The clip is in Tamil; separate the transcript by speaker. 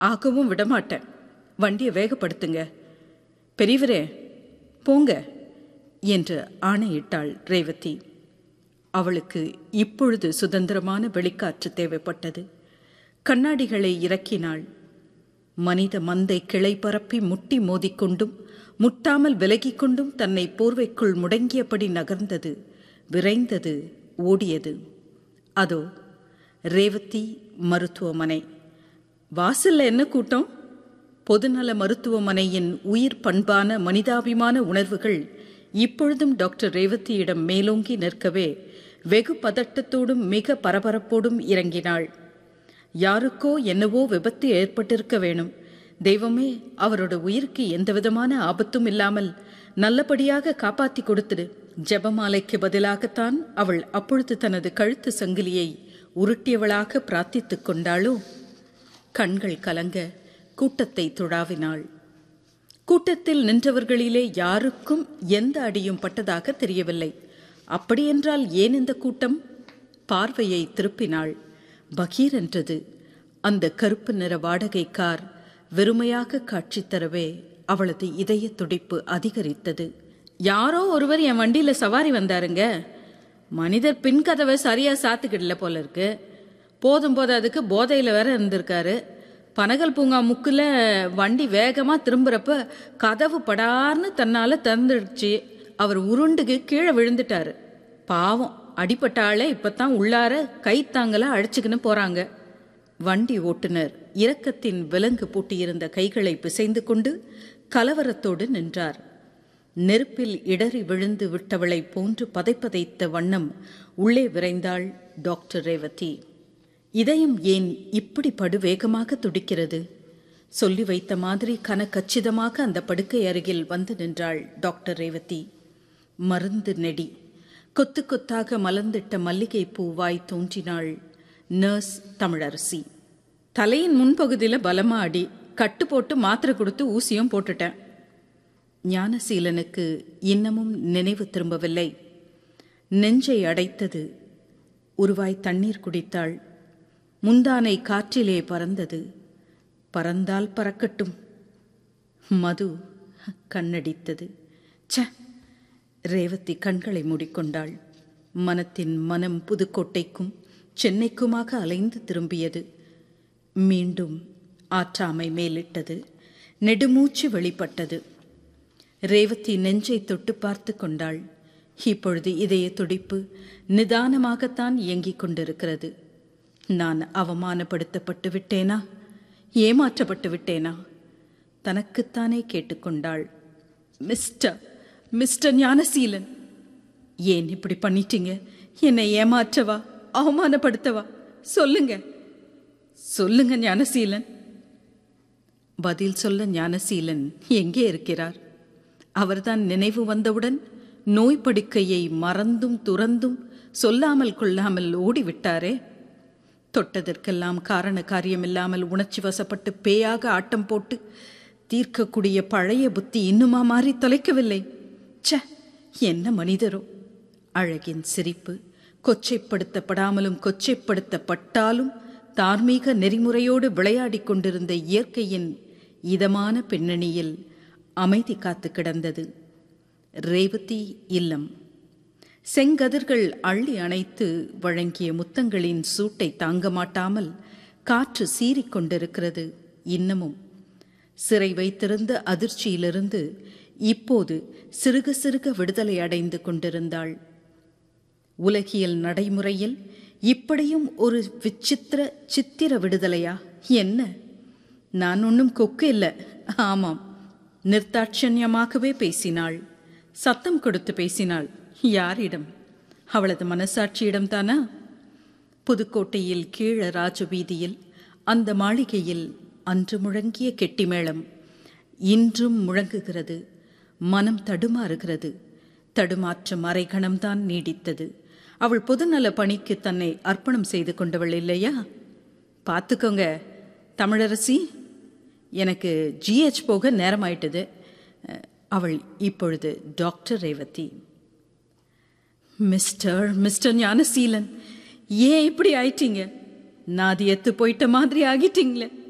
Speaker 1: ஆக்கவும் விடமாட்டேன் வண்டியை வேகப்படுத்துங்க பெரியவரே போங்க என்று ஆணையிட்டாள் ரேவதி அவளுக்கு இப்பொழுது சுதந்திரமான வெளிக்காற்று தேவைப்பட்டது கண்ணாடிகளை இறக்கினாள் மனித மந்தை கிளை பரப்பி முட்டி மோதிக்கொண்டும் முட்டாமல் விலகிக் கொண்டும் தன்னை போர்வைக்குள் முடங்கியபடி நகர்ந்தது விரைந்தது ஓடியது அதோ ரேவதி மருத்துவமனை வாசல்ல என்ன கூட்டம் பொதுநல மருத்துவமனையின் உயிர் பண்பான மனிதாபிமான உணர்வுகள் இப்பொழுதும் டாக்டர் ரேவதியிடம் மேலோங்கி நிற்கவே வெகு பதட்டத்தோடும் மிக பரபரப்போடும் இறங்கினாள் யாருக்கோ என்னவோ விபத்து ஏற்பட்டிருக்க வேணும் தெய்வமே அவரோட உயிருக்கு எந்தவிதமான ஆபத்தும் இல்லாமல் நல்லபடியாக காப்பாத்தி கொடுத்துடு ஜெபமாலைக்கு பதிலாகத்தான் அவள் அப்பொழுது தனது கழுத்து சங்கிலியை உருட்டியவளாக பிரார்த்தித்துக் கொண்டாளோ கண்கள் கலங்க கூட்டத்தை துழாவினாள் கூட்டத்தில் நின்றவர்களிலே யாருக்கும் எந்த அடியும் பட்டதாக தெரியவில்லை அப்படியென்றால் ஏன் இந்த கூட்டம் பார்வையை திருப்பினாள் பகீர் என்றது அந்த கருப்பு நிற வாடகை கார் வெறுமையாக காட்சி தரவே அவளது இதய துடிப்பு அதிகரித்தது யாரோ ஒருவர் என் வண்டியில சவாரி வந்தாருங்க மனிதர் பின்கதவை சரியா சாத்துக்கிடல போல இருக்கு போதும் போது அதுக்கு போதையில வேற இருந்திருக்காரு பனகல் பூங்கா முக்குல வண்டி வேகமா திரும்புறப்ப கதவு படார்னு தன்னால திறந்துடுச்சு அவர் உருண்டுக்கு கீழே விழுந்துட்டாரு பாவம் அடிப்பட்ட ஆளே இப்பதான் உள்ளார கைத்தாங்கல அழைச்சுக்கின்னு போறாங்க வண்டி ஓட்டுநர் இரக்கத்தின் விலங்கு பூட்டியிருந்த கைகளை பிசைந்து கொண்டு கலவரத்தோடு நின்றார் நெருப்பில் இடறி விழுந்து விட்டவளைப் போன்று பதைப்பதைத்த வண்ணம் உள்ளே விரைந்தாள் டாக்டர் ரேவதி இதயம் ஏன் இப்படி படுவேகமாக துடிக்கிறது சொல்லி வைத்த மாதிரி கன கச்சிதமாக அந்த படுக்கை அருகில் வந்து நின்றாள் டாக்டர் ரேவதி மருந்து நெடி கொத்து கொத்தாக மலர்ந்திட்ட மல்லிகை பூவாய் தோன்றினாள் நர்ஸ் தமிழரசி தலையின் முன்பகுதியில் பலமா அடி கட்டு போட்டு மாத்திரை கொடுத்து ஊசியும் போட்டுட்டேன் ஞானசீலனுக்கு இன்னமும் நினைவு திரும்பவில்லை நெஞ்சை அடைத்தது உருவாய் தண்ணீர் குடித்தாள் முந்தானை காற்றிலே பறந்தது பறந்தால் பறக்கட்டும் மது கண்ணடித்தது ச ரேவதி கண்களை மூடிக்கொண்டாள் மனத்தின் மனம் புதுக்கோட்டைக்கும் சென்னைக்குமாக அலைந்து திரும்பியது மீண்டும் ஆற்றாமை மேலிட்டது நெடுமூச்சு வெளிப்பட்டது ரேவதி நெஞ்சை தொட்டு பார்த்து கொண்டாள் இப்பொழுது இதய துடிப்பு நிதானமாகத்தான் இயங்கிக் கொண்டிருக்கிறது நான் அவமானப்படுத்தப்பட்டு விட்டேனா ஏமாற்றப்பட்டு விட்டேனா தனக்குத்தானே கேட்டுக்கொண்டாள் மிஸ்டர் மிஸ்டர் ஞானசீலன் ஏன் இப்படி பண்ணிட்டீங்க என்னை ஏமாற்றவா அவமானப்படுத்தவா சொல்லுங்க சொல்லுங்க ஞானசீலன் பதில் சொல்ல ஞானசீலன் எங்கே இருக்கிறார் அவர்தான் நினைவு வந்தவுடன் நோய் படுக்கையை மறந்தும் துறந்தும் சொல்லாமல் கொள்ளாமல் ஓடிவிட்டாரே தொட்டதற்கெல்லாம் காரண காரியமில்லாமல் உணர்ச்சி வசப்பட்டு பேயாக ஆட்டம் போட்டு தீர்க்கக்கூடிய பழைய புத்தி இன்னுமா மாறி தொலைக்கவில்லை ச்ச என்ன மனிதரோ அழகின் சிரிப்பு கொச்சைப்படுத்தப்படாமலும் கொச்சைப்படுத்தப்பட்டாலும் தார்மீக நெறிமுறையோடு விளையாடிக் கொண்டிருந்த இயற்கையின் இதமான பின்னணியில் அமைதி காத்து கிடந்தது ரேவதி இல்லம் செங்கதிர்கள் அள்ளி அணைத்து வழங்கிய முத்தங்களின் சூட்டை தாங்க மாட்டாமல் காற்று சீறிக் கொண்டிருக்கிறது இன்னமும் சிறை வைத்திருந்த அதிர்ச்சியிலிருந்து இப்போது சிறுக சிறுக விடுதலை அடைந்து கொண்டிருந்தாள் உலகியல் நடைமுறையில் இப்படியும் ஒரு விசித்திர சித்திர விடுதலையா என்ன நான் ஒன்றும் கொக்கு இல்லை ஆமாம் நிர்தாட்சண்யமாகவே பேசினாள் சத்தம் கொடுத்து பேசினாள் யாரிடம் அவளது மனசாட்சியிடம் தானா புதுக்கோட்டையில் கீழ ராஜவீதியில் அந்த மாளிகையில் அன்று முழங்கிய கெட்டிமேளம் இன்றும் முழங்குகிறது மனம் தடுமாறுகிறது தடுமாற்றம் அரை கணம்தான் நீடித்தது அவள் பொதுநல பணிக்கு தன்னை அர்ப்பணம் செய்து கொண்டவள் இல்லையா பார்த்துக்கோங்க தமிழரசி எனக்கு ஜிஹெச் போக நேரமாயிட்டது அவள் இப்பொழுது doctor Revathi mister mister Gnanaseelan ஏன் இப்படி ஆயிட்டீங்க நாதி எத்து போயிட்ட மாதிரி ஆகிட்டீங்களே